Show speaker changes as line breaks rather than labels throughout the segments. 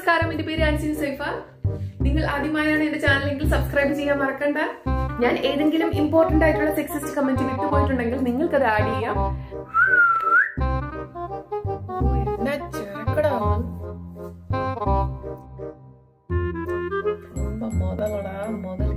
നമസ്കാരം എന്റെ പേര് അൻസിൻ സൈഫ നിങ്ങൾ ആദ്യമായാണ് എന്റെ ചാനലെങ്കിൽ സബ്സ്ക്രൈബ് ചെയ്യാൻ മറക്കണ്ട ഞാൻ ഏതെങ്കിലും ഇമ്പോർട്ടന്റ് ആയിട്ടുള്ള സെക്സിസ്റ്റ് കമന്റ് വിട്ടുപോയിട്ടുണ്ടെങ്കിൽ നിങ്ങൾക്ക് അത് ആഡ് ചെയ്യാം ഓ, എന്നാ ചെറുക്കടാ. ரொம்ப முதலடா முதல்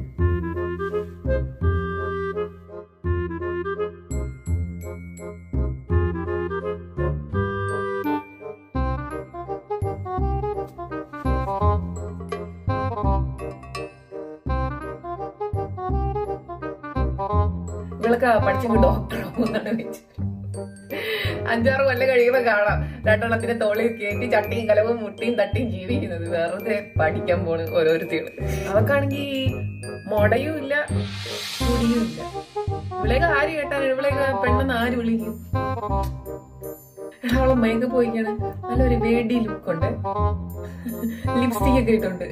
ഇവളൊക്കെ പഠിച്ചെങ്കിൽ ഡോക്ടറാവുന്നാണ് വെച്ചത് അഞ്ചാറ് കൊല്ലം കഴിയുമ്പോ കാണാം രണ്ടെണ്ണത്തിന്റെ തോളിൽ കയറ്റി ചട്ടിയും കലവും മുട്ടിയും തട്ടിയും ജീവിക്കുന്നത് വെറുതെ പഠിക്കാൻ പോണ് ഓരോരുത്തികള് അവക്കാണെങ്കി മൊടയും ഇല്ല കുടിയും ഇല്ല ഇവിളേക്ക് ആര് കേട്ടാൽ ഇവിളേക്ക് പെണ്ണെന്ന് ആര് വിളിക്കും എടാ അവളെ മേക്കപ്പ് പോയിക്കാണ് നല്ലൊരു വേടി ലുക്ക് ഉണ്ട് ലിപ്സ്റ്റിക് ഒക്കെ ഇട്ടുണ്ട്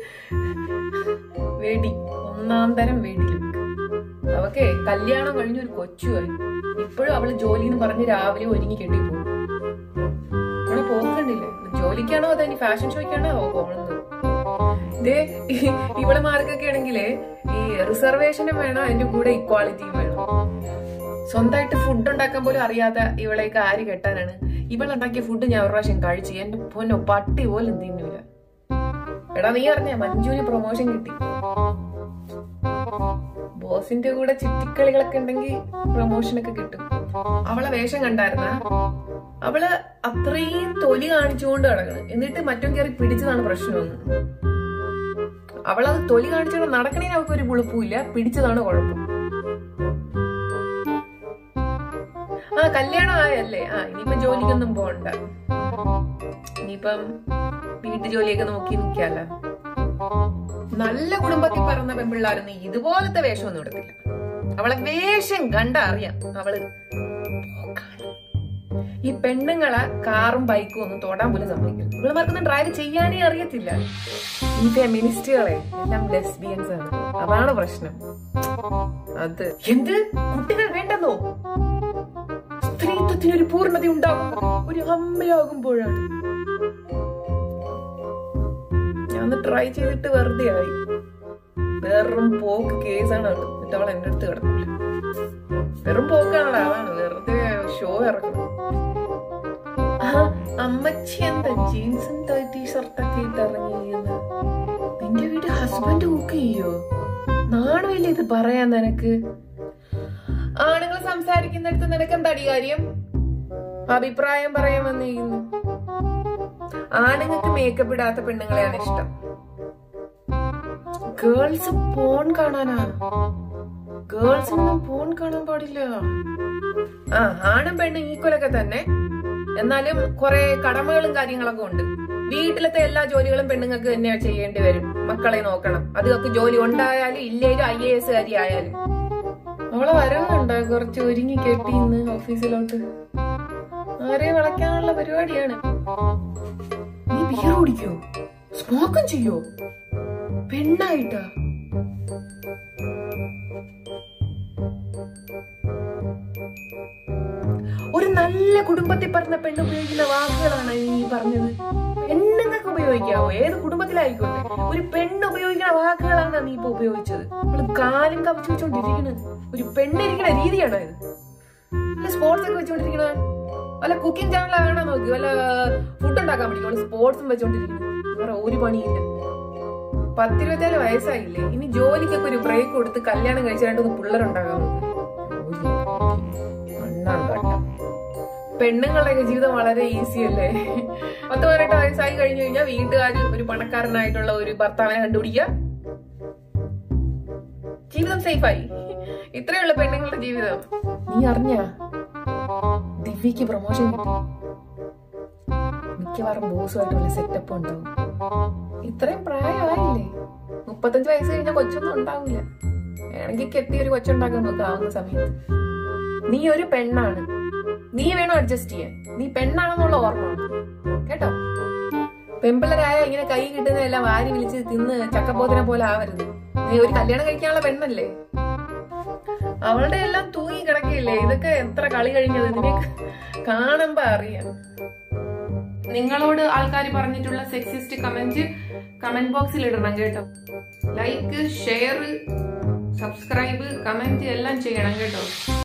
വേടി ഒന്നാം തരം വേടി ലുക്ക് അവക്കെ കല്യാണം കഴിഞ്ഞ ഒരു കൊച്ചുമായി ഇപ്പോഴും അവള് ജോലി എന്ന് പറഞ്ഞ് രാവിലെ ഒരുങ്ങി കെട്ടി പോകും അവളെ പോക്കണ്ടില്ലേ ജോലിക്കാണോ അതോ ഇനി ഫാഷൻ ഷോയ്ക്കാണോ അവ പോണത് ഇതേ ഇവളെ മാർക്കൊക്കെ ആണെങ്കിലേ ഈ റിസർവേഷനും വേണം അതിന്റെ കൂടെ ഇക്വാളിറ്റിയും വേണം സ്വന്തമായിട്ട് ഫുഡ് ഉണ്ടാക്കാൻ പോലും അറിയാത്ത ഇവളേക്ക് ആര് കെട്ടാനാണ് ഇവളുണ്ടാക്കിയ ഫുഡ് ഞാൻ ഒരു പ്രാവശ്യം കഴിച്ചു എന്റെ പൊന്നോ പട്ടി പോലും തിന്നൂല എടാ നീ അറിഞ്ഞ മഞ്ജുവിന് പ്രൊമോഷൻ കിട്ടി ബോസിന്റെ കൂടെ ചുറ്റിക്കളികളൊക്കെ ഉണ്ടെങ്കിൽ പ്രൊമോഷനൊക്കെ കിട്ടും അവളെ വേഷം കണ്ടായിരുന്ന അവള് അത്രയും തൊലി കാണിച്ചുകൊണ്ട് കിടക്കണം എന്നിട്ട് മറ്റും കയറി പിടിച്ചതാണ് പ്രശ്നമൊന്നും അവളത് തൊലി കാണിച്ചുകൊണ്ട് നടക്കണേന് അവൾക്ക് ഒരു പുളിപ്പുമില്ല പിടിച്ചതാണ് കുഴപ്പം ആ കല്യാണം ആയല്ലേ ആ ഇനിയിപ്പം ജോലിക്കൊന്നും പോകണ്ട ഇനിയിപ്പം വീട്ടു ജോലിയൊക്കെ നോക്കി നിൽക്കാല്ല നല്ല കുടുംബത്തിൽ പറഞ്ഞ പെൺപിള്ളാരൊന്നും ഇതുപോലത്തെ വേഷമൊന്നും എടുത്തില്ല അവളെ വേഷം കണ്ട അറിയാം അവള് പോക്കാണ്. ഈ പെണ്ണുങ്ങളെ കാറും ബൈക്കും ഒന്നും തൊടാൻ പോലും സമ്മതിക്കില്ല ഇവളുമാർക്കൊന്നും ഡ്രൈവ് ചെയ്യാനേ അറിയത്തില്ല ഈ ഫെമിനിസ്റ്റുകളെ എല്ലാം ലെസ്ബിയൻസ് ആണ് അതാണ് പ്രശ്നം അത് എന്ത് കുട്ടികൾ വേണ്ടെന്നോ സ്ത്രീത്വത്തിന് ഒരു പൂർണ്ണത ഉണ്ടാകുന്നത് ഒരു അമ്മയാകുമ്പോഴാണ് ഞാൻ ഒന്ന് ട്രൈ ചെയ്തിട്ട് വെറുതെ ആയി വെറും പോക്ക് കേസാണ് അവള് എന്നിട്ട് അവൾ എന്റെ അടുത്ത് കിടക്കില്ല വെറും പോക്കാണല്ലോ അതാണ് വെറുതെ ഷോ ഇറക്കണം ആ അമ്മച്ചി എന്താ ജീൻസും ടീഷർട്ടൊക്കെ ഇട്ട് ഇറങ്ങിയിരിക്കുന്ന നിന്റെ വീട് ഹസ്ബൻഡ് കുക്ക് ചെയ്യോ നാണമില്ല ഇത് പറയാൻ നിനക്ക് ആണുങ്ങൾ സംസാരിക്കുന്നിടത്ത് നിനക്ക് എന്താടി കാര്യം അഭിപ്രായം പറയാൻ വന്നിരിക്കുന്നു ആണുങ്ങൾക്ക് മേക്കപ്പ് ഇടാത്ത പെണ്ണുങ്ങളെയാണ് ഇഷ്ടം ഗേൾസ് പോൺ കാണാനാ ഗേൾസ് ഒന്നും പോൺ കാണാൻ പാടില്ല ആ ആണും പെണ്ണും ഈക്വലൊക്കെ തന്നെ എന്നാലും കുറെ കടമകളും കാര്യങ്ങളൊക്കെ ഉണ്ട് വീട്ടിലത്തെ എല്ലാ ജോലികളും പെണ്ണുങ്ങൾക്ക് തന്നെ ചെയ്യേണ്ടി വരും മക്കളെ നോക്കണം അതൊക്കെ ജോലി ഉണ്ടായാലും ഇല്ലേലും ഐ എ എസ് കാരി ആയാലും അവളെ വരവുന്നുണ്ടോ കുറച്ച് ഒരുങ്ങി കെട്ടി ഇന്ന് ഓഫീസിലോട്ട് ആരെയും വളയ്ക്കാനുള്ള പരിപാടിയാണ് നീ ബിയർ കുടിക്കോ സ്മോക്കും ചെയ്യോ പെണ്ണായിട്ടാ ഒരു നല്ല കുടുംബത്തിൽ പറഞ്ഞ പെണ്ണ് ഉപയോഗിക്കുന്ന വാക്കുകളാണ് നീ പറഞ്ഞത് പെണ്ണുങ്ങൾക്ക് ഉപയോഗിക്കാവോ ഏത് കുടുംബത്തിലായിക്കോട്ടെ ഒരു പെണ്ണ് ഉപയോഗിക്കുന്ന വാക്കുകളാണ് നീ ഇപ്പൊ ഉപയോഗിച്ചത് അവള് കാലും കവച്ചു വെച്ചോണ്ടിരിക്കുന്നത് ഒരു പെണ്ണിരിക്കുന്ന രീതിയാണോ ഇത് വല്ല സ്പോർട്സ് ഒക്കെ വെച്ചോണ്ടിരിക്കണ വല്ല കുക്കിംഗ് ചാനലാണോ നോക്കി വല്ല ഫുഡ് ഉണ്ടാക്കാൻ പഠിക്കും സ്പോർട്സും വെച്ചോണ്ടിരിക്കുന്നു വേറെ ഒരു പണിയില്ല പത്തിരുപത്തിനാല് വയസ്സായില്ലേ ഇനി ജോലിക്കൊക്കെ ഒരു ബ്രേക്ക് കൊടുത്ത് കല്യാണം കഴിച്ച രണ്ടു പിള്ളേരുണ്ടാകാൻ പെണ്ണുങ്ങളുടെയൊക്കെ ജീവിതം വളരെ ഈസി അല്ലേ പത്ത് പതിനെട്ട് വയസ്സായി കഴിഞ്ഞു കഴിഞ്ഞാൽ വീട്ടുകാർ ഒരു പണക്കാരനായിട്ടുള്ള ഒരു ഭർത്താവിനെ കണ്ടുപിടിക്കുക ജീവിതം സേഫായി ഇത്രയുള്ള പെണ്ണുങ്ങളുടെ ജീവിതം നീ അറിഞ്ഞ ദിവ്യക്ക് പ്രൊമോഷൻ കിട്ടി മിക്കവാറും ബോസുമായിട്ടുള്ള സെറ്റപ്പ് ഉണ്ടാവും ഇത്രയും പ്രായമായില്ലേ മുപ്പത്തഞ്ച് വയസ്സ് കഴിഞ്ഞാൽ കൊച്ചൊന്നും ഉണ്ടാവില്ല വേണമെങ്കിൽ കെട്ടി ഒരു കൊച്ചുണ്ടാക്കാൻ നോക്കാവുന്ന സമയത്ത് നീ ഒരു പെണ്ണാണ് നീ വേണം അഡ്ജസ്റ്റ് ചെയ്യാൻ നീ പെണ്ണാണെന്നുള്ള ഓർമ്മ വേണം. കേട്ടോ പെമ്പിള്ളരായ ഇങ്ങനെ കൈ കിട്ടുന്നതെല്ലാം വാരി വിളിച്ച് തിന്ന് ചക്കപ്പോത്തിനെ പോലെ ആവരുത് നീ ഒരു കല്യാണം കഴിക്കാനുള്ള പെണ്ണല്ലേ അവളുടെ എല്ലാം തൂങ്ങി കിടക്കില്ലേ ഇതൊക്കെ എത്ര കളി കഴിഞ്ഞത് ഇതിനെ കാണുമ്പോ അറിയാം നിങ്ങളോട് ആൾക്കാർ പറഞ്ഞിട്ടുള്ള സെക്സിസ്റ്റ് കമന്റ് കമന്റ് ബോക്സിൽ ഇടണം കേട്ടോ ലൈക്ക് ഷെയർ സബ്സ്ക്രൈബ് കമന്റ് എല്ലാം ചെയ്യണം കേട്ടോ